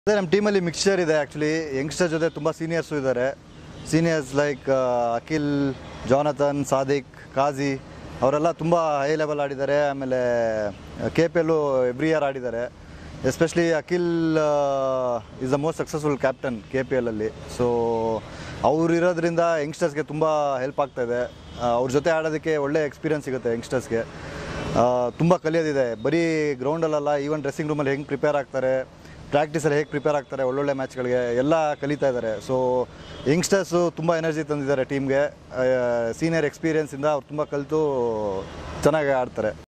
ಅದೇ ನಮ್ಮ ಟೀಮಲ್ಲಿ ಮಿಕ್ಸ್ಚರ್ ಇದೆ ಆ್ಯಕ್ಚುಲಿ ಯಂಗ್ಸ್ಟರ್ ಜೊತೆ ತುಂಬ ಸೀನಿಯರ್ಸು ಇದ್ದಾರೆ seniors like Akhil Jonathan Sadiq Kazi ಅವರೆಲ್ಲ ತುಂಬ ಹೈ ಲೆವೆಲ್ ಆಡಿದ್ದಾರೆ ಆಮೇಲೆ K P L every year ಆಡಿದ್ದಾರೆ especially Akhil is the most successful captain K P ಎಲ್ಲಲ್ಲಿ ಸೊ ಅವ್ರು ಇರೋದ್ರಿಂದ ಯಂಗ್ಸ್ಟರ್ಸ್ಗೆ ತುಂಬ ಹೆಲ್ಪ್ ಆಗ್ತಾ ಇದೆ ಅವ್ರ ಜೊತೆ ಆಡೋದಕ್ಕೆ ಒಳ್ಳೆ ಎಕ್ಸ್ಪೀರಿಯನ್ಸ್ ಸಿಗುತ್ತೆ ಯಂಗ್ಸ್ಟರ್ಸ್ಗೆ ತುಂಬ ಕಲಿಯೋದಿದೆ ಬರೀ ಗ್ರೌಂಡಲ್ಲ ಈವನ್ ಡ್ರೆಸ್ಸಿಂಗ್ ರೂಮಲ್ಲಿ ಹೆಂಗೆ ಪ್ರಿಪೇರ್ ಆಗ್ತಾರೆ ಪ್ರಾಕ್ಟೀಸಲ್ಲಿ ಹೇಗೆ ಪ್ರಿಪೇರ್ ಆಗ್ತಾರೆ ಒಳ್ಳೊಳ್ಳೆ ಮ್ಯಾಚ್ಗಳಿಗೆ ಎಲ್ಲ ಕಲಿತಾ ಇದ್ದಾರೆ ಸೊ ಯಂಗ್ಸ್ಟರ್ಸು ತುಂಬ ಎನರ್ಜಿ ತಂದಿದ್ದಾರೆ ಟೀಮ್ಗೆ ಸೀನಿಯರ್ ಎಕ್ಸ್ಪೀರಿಯನ್ಸಿಂದ ಅವ್ರು ತುಂಬ ಕಲಿತು ಚೆನ್ನಾಗಿ ಆಡ್ತಾರೆ